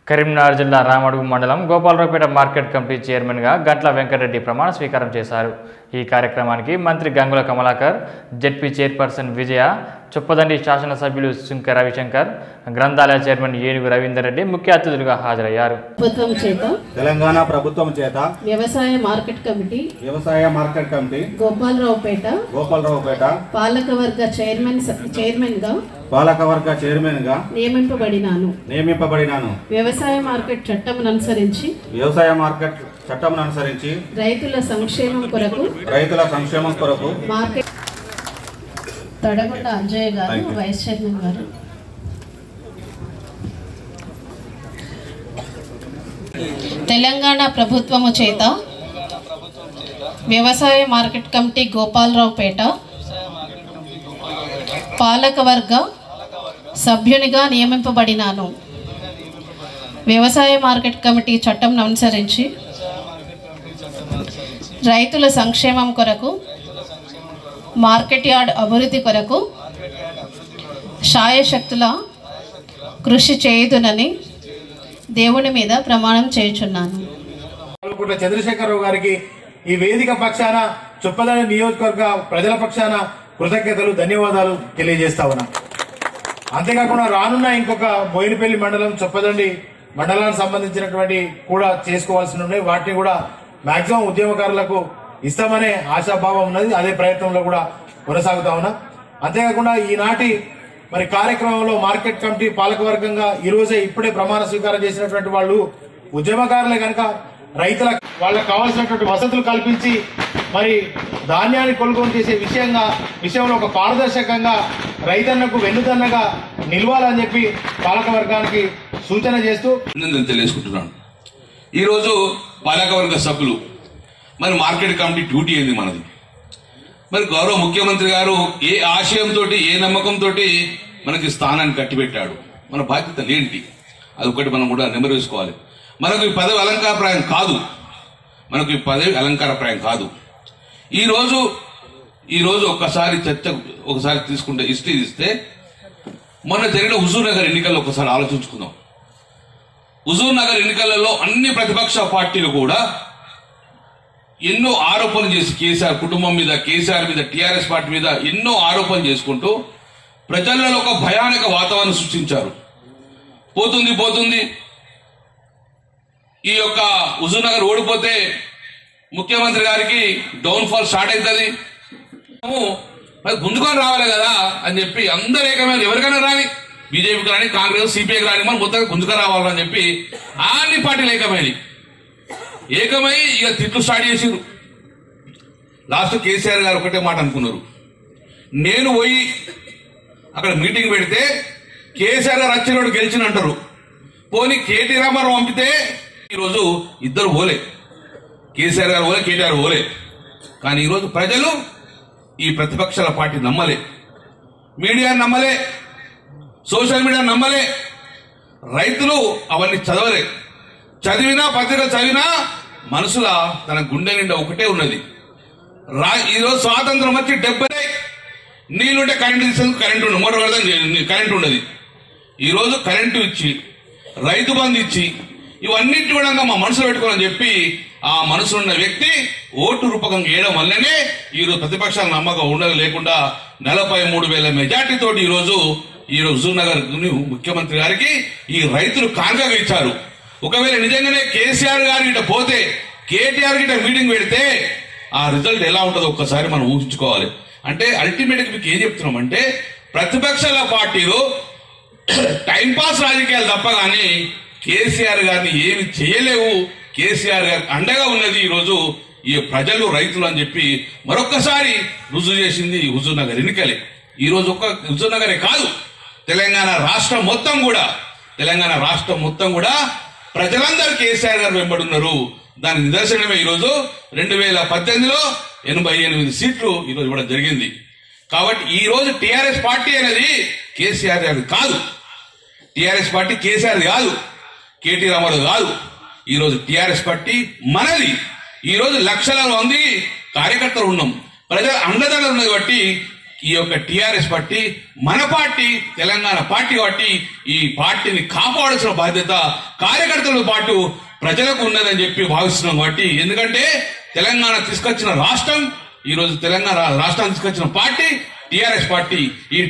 కరీంనగర్ జిల్లా రామడుగు మండలం Gopalraopet market committee చైర్మన్గా గంట్ల వెంకటరెడ్డి ప్రమాణ స్వీకారం చేశారు ఈ కార్యక్రమానికి మంత్రి గంగుల కమలాకర్ జెడ్పీ చైర్పర్సన్ విజయ చొప్పదండి శాసనసభ్యులు సుంక రవిశంకర్ గ్రంథాలయ చైర్మన్ ఏనుగు రవీందర్ రెడ్డి ముఖ్య అతిథులుగా హాజరయ్యారు ప్రభుత్వం చేత తెలంగాణ ప్రభుత్వం చేత వ్యవసాయ మార్కెట్ కమిటీ వ్యవసాయ మార్కెట్ కమిటీ గోపాలరావుపేట గోపాలరావుపేట పాలకవర్గ చైర్మన్ చైర్మన్ గా పాలకవర్గ చైర్మన్ గా నియమింపబడినాను నియమింపబడినాను వ్యవసాయ మార్కెట్ చట్టం అనుసరించి వ్యవసాయ మార్కెట్ చట్టం అనుసరించి రైతుల సంక్షేమం కొరకు రైతుల సంక్షేమం కొరకు మార్కెట్ తడగొండ అంజయ్య గారు వైస్ చైర్మన్ గారు తెలంగాణ ప్రభుత్వము చేత వ్యవసాయ మార్కెట్ కమిటీ గోపాలరావుపేట పాలకవర్గ సభ్యునిగా నియమింపబడినాను వ్యవసాయ మార్కెట్ కమిటీ చట్టం అనుసరించి రైతుల సంక్షేమం కొరకు మార్కెట్ యార్డ్ అభివృద్ధి కొరకు శాయశక్తుల కృషి చేయుదునని దేవుని మీద ప్రమాణం చేయుచున్నాను పాల్గొంటున్న చంద్రశేఖరరావు గారికి ఈ వేదిక పక్షాన చొప్పదండి నియోజకవర్గ ప్రజల పక్షాన కృతజ్ఞతలు ధన్యవాదాలు తెలియజేస్తా ఉన్నా అంతేకాకుండా రానున్న ఇంకొక బోయినపల్లి మండలం చొప్పదండి మండలానికి సంబంధించినటువంటి కూడా చేసుకోవాల్సి ఉన్నాయి వాటిని కూడా మాక్సిమం ఉద్యమకారులకు ఇస్తామనే ఆశాభావం ఉన్నది అదే ప్రయత్నంలో కూడా కొనసాగుతా ఉన్నా అంతేకాకుండా ఈనాటి మరి కార్యక్రమంలో మార్కెట్ కమిటీ పాలకవర్గంగా ఈ రోజే ఇప్పుడే ప్రమాణ స్వీకారం చేసినటువంటి వాళ్ళు ఉద్యమకారులే కనుక రైతుల వాళ్ళకు కావాల్సినటువంటి వసతులు కల్పించి మరి ధాన్యాన్ని కొనుగోలు చేసే విషయంగా విషయంలో ఒక పారదర్శకంగా రైతన్నకు వెన్నుదన్నగా నిలవాలని చెప్పి పాలకవర్గానికి సూచన చేస్తూ అభినందన తెలియజేసుకుంటున్నాను ఈరోజు పాలకవర్గ సభ్యులు మరి మార్కెట్ కమిటీ డ్యూటీ ఏంది మనది మరి గౌరవ ముఖ్యమంత్రి గారు ఏ ఆశయంతో ఏ నమ్మకంతో మనకి స్థానాన్ని కట్టిపెట్టాడు మన బాధ్యతలు ఏంటి అది ఒకటి మనం కూడా నెమరు వేసుకోవాలి మనకు ఈ పదవి అలంకారప్రాయం కాదు మనకు ఈ పదవి అలంకారప్రాయం కాదు ఈ రోజు ఈ రోజు ఒక్కసారి చర్చ ఒకసారి తీసుకుంటే హిస్టరీ ఇస్తే మొన్న జరిగిన హుజూర్ నగర్ ఎన్నికల్లో ఒకసారి ఆలోచించుకుందాం హుజూర్ నగర్ ఎన్నికలలో అన్ని ప్రతిపక్ష పార్టీలు కూడా ఎన్నో ఆరోపణలు చేసి కేసీఆర్ కుటుంబం మీద కేసీఆర్ మీద టీఆర్ఎస్ పార్టీ మీద ఎన్నో ఆరోపణలు చేసుకుంటూ ప్రజలలో ఒక భయానక వాతావరణం సృష్టించారు పోతుంది పోతుంది ఈ యొక్క హుజూర్ నగర్ ఓడిపోతే ముఖ్యమంత్రి గారికి డౌన్ ఫాల్ స్టార్ట్ అవుతుంది మనము మరి గుంజుకొని రావాలి కదా అని చెప్పి అందరు ఏకమైన ఎవరికైనా రాని బీజేపీకి రాని కాంగ్రెస్ సిపిఐకి రాని మనం మొత్తం గుంజుకొని రావాలని చెప్పి అన్ని పార్టీలు ఏకమైనవి ఏకమై ఇక తిట్లు స్టార్ట్ చేసిరు లాస్ట్ కేసీఆర్ గారు ఒకటే మాట అనుకున్నారు నేను పోయి అక్కడ మీటింగ్ పెడితే కేసీఆర్ గారు వచ్చినోడు గెలిచిన అంటారు పోనీ కేటీ రామారావు పంపితే ఈరోజు ఇద్దరు పోలే కేసీఆర్ గారు పోలే కేటీఆర్ పోలే కానీ ఈరోజు ప్రజలు ఈ ప్రతిపక్షాల పార్టీ నమ్మలే మీడియా నమ్మలే సోషల్ మీడియా నమ్మలే రైతులు అవన్నీ చదవలే చదివినా పత్రిక చదివినా మనసుల తన గుండె నిండా ఒకటే ఉన్నది రా ఈరోజు స్వాతంత్రం వచ్చి డెబ్బై నీళ్ళుంటే కరెంటు తీసేందుకు కరెంటు ఉండదు మోటార్ పెడతాం కరెంటు ఉండదు ఈ రోజు కరెంటు ఇచ్చి రైతు బంధు ఇచ్చి ఇవన్నిటి కూడా మా మనసులో పెట్టుకోవాలని చెప్పి ఆ మనసు ఉన్న వ్యక్తి ఓటు రూపకం వేయడం వల్లనే ఈ రోజు ప్రతిపక్షాల నమ్మకం ఉండదు లేకుండా నలభై మూడు వేల మెజార్టీ తోటి ఈ రోజు ఈ రోజు హుజూర్ నగర్ ముఖ్యమంత్రి గారికి ఈ రైతులు కానుకగా ఇచ్చారు ఒకవేళ నిజంగానే కేసీఆర్ గారు ఇట పోతే కేటీఆర్ గిట మీటింగ్ పెడితే ఆ రిజల్ట్ ఎలా ఉంటుందో ఒక్కసారి మనం ఊహించుకోవాలి అంటే అల్టిమేట్ గా మీకు ఏం చెప్తున్నాం అంటే ప్రతిపక్షాల పార్టీలు టైం పాస్ రాజకీయాలు తప్ప కానీ కేసీఆర్ గారిని ఏమి చేయలేవు కేసీఆర్ గారి అండగా ఉన్నది ఈ రోజు ఈ ప్రజలు రైతులు అని చెప్పి మరొక్కసారి రుజువు చేసింది హుజూర్ నగర్ ఎన్నికలే ఈ రోజు ఒక్క హుజూర్ నగరే కాదు తెలంగాణ రాష్ట్రం మొత్తం కూడా తెలంగాణ రాష్ట్రం మొత్తం కూడా ప్రజలందరూ కేసీఆర్ గారు వెంబడున్నారు దాని నిదర్శనమే ఈ రోజు రెండు వేల పద్దెనిమిదిలో ఎనభై ఎనిమిది సీట్లు ఈ రోజు ఇవ్వడం జరిగింది కాబట్టి ఈ రోజు టిఆర్ఎస్ పార్టీ అనేది కేసీఆర్ గారి కాదు టిఆర్ఎస్ పార్టీ కేసీఆర్ కాదు కేటీ రామారావు కాదు ఈ రోజు టిఆర్ఎస్ పార్టీ మనది ఈ రోజు లక్షల మంది కార్యకర్తలు ఉన్నాం ప్రజల అండదండలు ఉన్నది బట్టి ఈ యొక్క టిఆర్ఎస్ పార్టీ మన పార్టీ తెలంగాణ పార్టీ కాబట్టి ఈ పార్టీని కాపాడాల్సిన బాధ్యత కార్యకర్తలతో పాటు ప్రజలకు ఉన్నదని చెప్పి భావిస్తున్నాం కాబట్టి ఎందుకంటే తెలంగాణ తీసుకొచ్చిన రాష్ట్రం ఈ రోజు తెలంగాణ రాష్ట్రాన్ని తీసుకొచ్చిన పార్టీ టిఆర్ఎస్ పార్టీ ఈ